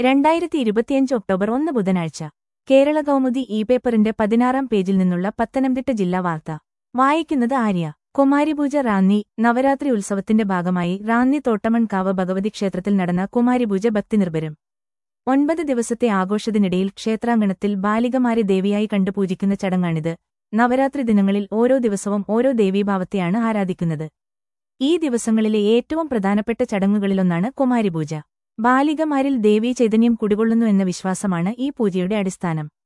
രണ്ടായിരത്തി ഇരുപത്തിയഞ്ച് ഒക്ടോബർ ഒന്ന് ബുധനാഴ്ച കേരള കൗമുദി ഇ പേപ്പറിന്റെ പതിനാറാം പേജിൽ നിന്നുള്ള പത്തനംതിട്ട ജില്ലാ വാർത്ത വായിക്കുന്നത് ആര്യ കുമാരിപൂജ റാന്നി നവരാത്രി ഉത്സവത്തിന്റെ ഭാഗമായി റാന്നി തോട്ടമൺകാവ് ഭഗവതി ക്ഷേത്രത്തിൽ നടന്ന കുമാരിപൂജ ഭക്തിനിർഭരം ഒൻപത് ദിവസത്തെ ആഘോഷത്തിനിടയിൽ ക്ഷേത്രാങ്കണത്തിൽ ബാലികമാരെ ദേവിയായി കണ്ടു പൂജിക്കുന്ന ചടങ്ങാണിത് നവരാത്രി ദിനങ്ങളിൽ ഓരോ ദിവസവും ഓരോ ദേവീഭാവത്തെയാണ് ആരാധിക്കുന്നത് ഈ ദിവസങ്ങളിലെ ഏറ്റവും പ്രധാനപ്പെട്ട ചടങ്ങുകളിലൊന്നാണ് കുമാരിപൂജ ബാലികമാരിൽ ദേവീ ചൈതന്യം കുടികൊള്ളുന്നു എന്ന വിശ്വാസമാണ് ഈ പൂജയുടെ അടിസ്ഥാനം